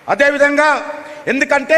అదేవిధంగా ఎందుకంటే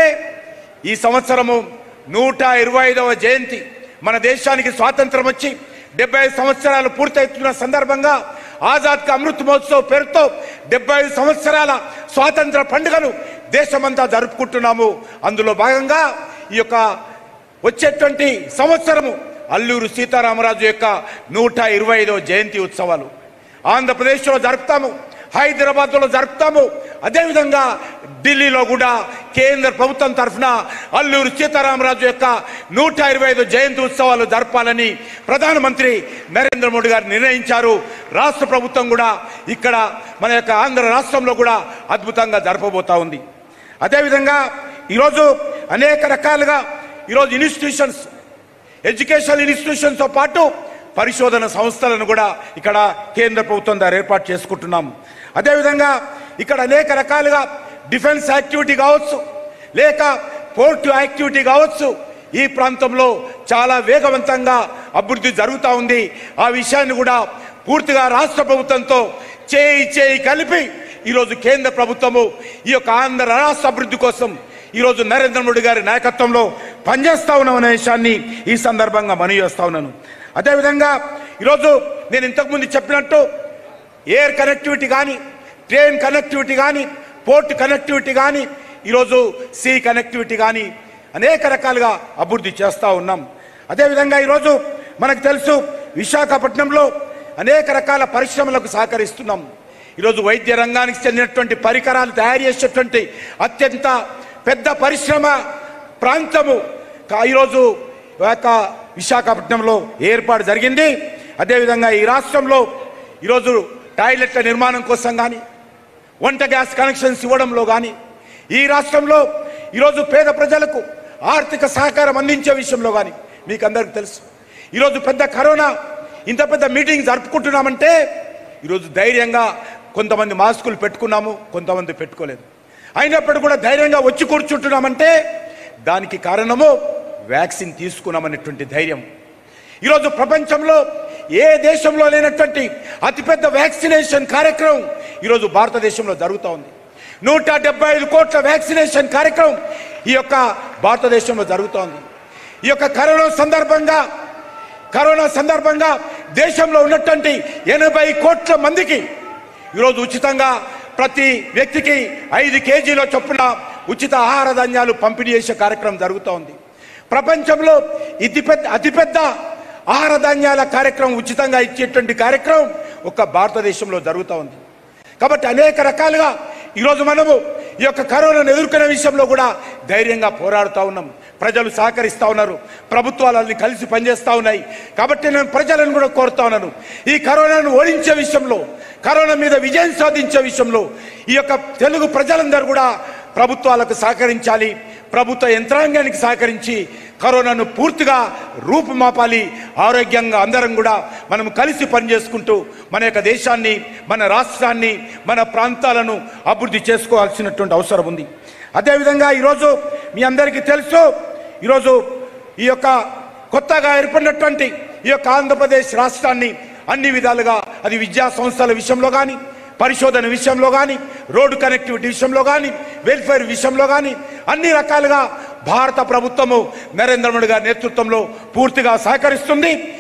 ఈ సంవత్సరము నూట ఇరవై ఐదవ జయంతి మన దేశానికి స్వాతంత్రం వచ్చి డెబ్బై ఐదు సంవత్సరాలు పూర్తవుతున్న సందర్భంగా ఆజాద్ కా అమృత్ మహోత్సవ్ పేరుతో డెబ్బై ఐదు సంవత్సరాల స్వాతంత్ర పండుగను దేశమంతా జరుపుకుంటున్నాము అందులో భాగంగా ఈ యొక్క వచ్చేటువంటి సంవత్సరము అల్లూరు సీతారామరాజు యొక్క నూట ఇరవై ఐదవ జయంతి ఉత్సవాలు ఆంధ్రప్రదేశ్లో జరుపుతాము హైదరాబాద్లో జరుపుతాము అదేవిధంగా ఢిల్లీలో కూడా కేంద్ర ప్రభుత్వం తరఫున అల్లూరు సీతారామరాజు యొక్క నూట ఇరవై ఐదు జయంతి ఉత్సవాలు జరపాలని ప్రధానమంత్రి నరేంద్ర మోడీ గారు నిర్ణయించారు రాష్ట్ర ప్రభుత్వం కూడా ఇక్కడ మన యొక్క ఆంధ్ర రాష్ట్రంలో కూడా అద్భుతంగా జరపబోతా ఉంది అదేవిధంగా ఈరోజు అనేక రకాలుగా ఈరోజు ఇన్స్టిట్యూషన్స్ ఎడ్యుకేషనల్ ఇన్స్టిట్యూషన్స్తో పాటు పరిశోధన సంస్థలను కూడా ఇక్కడ కేంద్ర ప్రభుత్వం ద్వారా ఏర్పాటు చేసుకుంటున్నాం అదేవిధంగా ఇక్కడ అనేక రకాలుగా డిఫెన్స్ యాక్టివిటీ కావచ్చు లేక పోర్టు యాక్టివిటీ కావచ్చు ఈ ప్రాంతంలో చాలా వేగవంతంగా అభివృద్ధి జరుగుతూ ఉంది ఆ విషయాన్ని కూడా పూర్తిగా రాష్ట్ర ప్రభుత్వంతో చేయి చేయి కలిపి ఈరోజు కేంద్ర ప్రభుత్వము ఈ యొక్క ఆంధ్ర రాష్ట్ర అభివృద్ధి కోసం ఈరోజు నరేంద్ర మోడీ గారి నాయకత్వంలో పనిచేస్తా ఉన్నాం అనే విషయాన్ని ఈ సందర్భంగా మనవి చేస్తా ఉన్నాను అదేవిధంగా ఈరోజు నేను ఇంతకుముందు చెప్పినట్టు ఎయిర్ కనెక్టివిటీ కానీ ట్రైన్ కనెక్టివిటీ కానీ పోర్ట్ కనెక్టివిటీ కానీ ఈరోజు సీ కనెక్టివిటీ కానీ అనేక రకాలుగా అభివృద్ధి చేస్తూ ఉన్నాం అదేవిధంగా ఈరోజు మనకు తెలుసు విశాఖపట్నంలో అనేక రకాల పరిశ్రమలకు సహకరిస్తున్నాం ఈరోజు వైద్య రంగానికి చెందినటువంటి పరికరాలు తయారు చేసేటువంటి అత్యంత పెద్ద పరిశ్రమ ప్రాంతము కా- ఈరోజు యొక్క విశాఖపట్నంలో ఏర్పాటు జరిగింది అదేవిధంగా ఈ రాష్ట్రంలో ఈరోజు టాయిలెట్ల నిర్మాణం కోసం కానీ వంట గ్యాస్ కనెక్షన్స్ ఇవ్వడంలో కానీ ఈ రాష్ట్రంలో ఈరోజు పేద ప్రజలకు ఆర్థిక సహకారం అందించే విషయంలో కానీ మీకు అందరికీ తెలుసు ఈరోజు పెద్ద కరోనా ఇంత పెద్ద మీటింగ్ జరుపుకుంటున్నామంటే ఈరోజు ధైర్యంగా కొంతమంది మాస్కులు పెట్టుకున్నాము కొంతమంది పెట్టుకోలేదు అయినప్పుడు కూడా ధైర్యంగా వచ్చి కూర్చుంటున్నామంటే దానికి కారణము వ్యాక్సిన్ తీసుకున్నామనేటువంటి ధైర్యం ఈరోజు ప్రపంచంలో ఏ దేశంలో లేనటువంటి అతిపెద్ద వ్యాక్సినేషన్ కార్యక్రమం ఈరోజు భారతదేశంలో జరుగుతూ ఉంది నూట డెబ్బై ఐదు కోట్ల వ్యాక్సినేషన్ కార్యక్రమం ఈ యొక్క భారతదేశంలో జరుగుతోంది ఈ యొక్క కరోనా సందర్భంగా కరోనా సందర్భంగా దేశంలో ఉన్నటువంటి ఎనభై కోట్ల మందికి ఈరోజు ఉచితంగా ప్రతి వ్యక్తికి ఐదు కేజీల చొప్పున ఉచిత ఆహార ధాన్యాలు పంపిణీ చేసే కార్యక్రమం జరుగుతూ ఉంది ప్రపంచంలో ఇది పెద్ద అతిపెద్ద ఆహార ధాన్యాల కార్యక్రమం ఉచితంగా ఇచ్చేటువంటి కార్యక్రమం ఒక్క భారతదేశంలో జరుగుతూ ఉంది కాబట్టి అనేక రకాలుగా ఈరోజు మనము ఈ యొక్క కరోనాను ఎదుర్కొనే విషయంలో కూడా ధైర్యంగా పోరాడుతూ ఉన్నాం ప్రజలు సహకరిస్తూ ఉన్నారు ప్రభుత్వాలని కలిసి పనిచేస్తూ ఉన్నాయి కాబట్టి నేను ప్రజలను కూడా కోరుతా ఉన్నాను ఈ కరోనాను ఓడించే విషయంలో కరోనా మీద విజయం సాధించే విషయంలో ఈ యొక్క తెలుగు ప్రజలందరూ కూడా ప్రభుత్వాలకు సహకరించాలి ప్రభుత్వ యంత్రాంగానికి సహకరించి కరోనాను పూర్తిగా రూపుమాపాలి ఆరోగ్యంగా అందరం కూడా మనం కలిసి పనిచేసుకుంటూ మన యొక్క దేశాన్ని మన రాష్ట్రాన్ని మన ప్రాంతాలను అభివృద్ధి చేసుకోవాల్సినటువంటి అవసరం ఉంది అదేవిధంగా ఈరోజు మీ అందరికీ తెలుసు ఈరోజు ఈ యొక్క కొత్తగా ఏర్పడినటువంటి ఈ యొక్క ఆంధ్రప్రదేశ్ రాష్ట్రాన్ని అన్ని విధాలుగా అది విద్యా సంస్థల విషయంలో కానీ పరిశోధన విషయంలో కానీ రోడ్డు కనెక్టివిటీ విషయంలో కానీ వెల్ఫేర్ విషయంలో కానీ అన్ని రకాలుగా భారత ప్రభుత్వము నరేంద్ర మోడీ గారి నేతృత్వంలో పూర్తిగా సహకరిస్తుంది